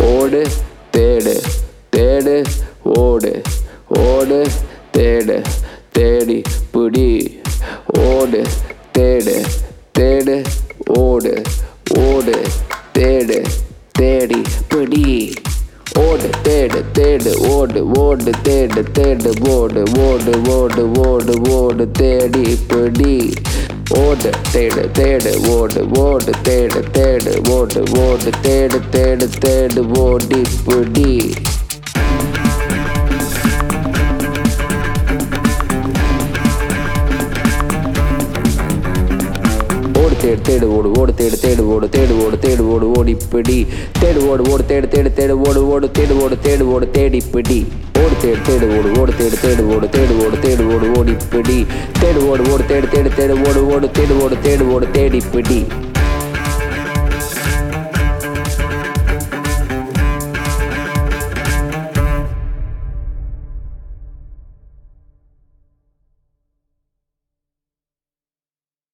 ஓடு தேடு தேடு ஓடு ஓடு தேடு தேடி பிடி ஓடு தேடு தேடு ஓடு ஓடு தேடு தேடி பிடி ஓடு தேடு தேடு ஓடு ஓடு தேடு தேடு ஓடு ஓடு ஓடு ஓடு ஓடு தேடி பிடி ஓடு தேடு தேடு ஓடு ஓடு தேடு தேடு ஓடு ஓடு தேடு தேடு தேடு ஓடி பிடி ஓடு தேடு தேடு ஓடு ஓடு தேடு தேடு ஓடு தேடு ஓடு தேடு ஓடு ஓடி பிடி தேடு ஓடு ஓடு தேடு தேடு தேடு ஓடு ஓடு தேடு ஓடு தேடு ஓடு தேடி பிடி ஓடு தேடு தேடு ஓடு ஓடு தேடு தேடு ஓடு தேடு ஓடு தேடு ஓடு ஓடி பிடி தேடு ஓடு ஓடு தேடு தேடு தேடு ஓடு ஓடு தேடு ஓடு தேடு ஓடு தேடி பிடி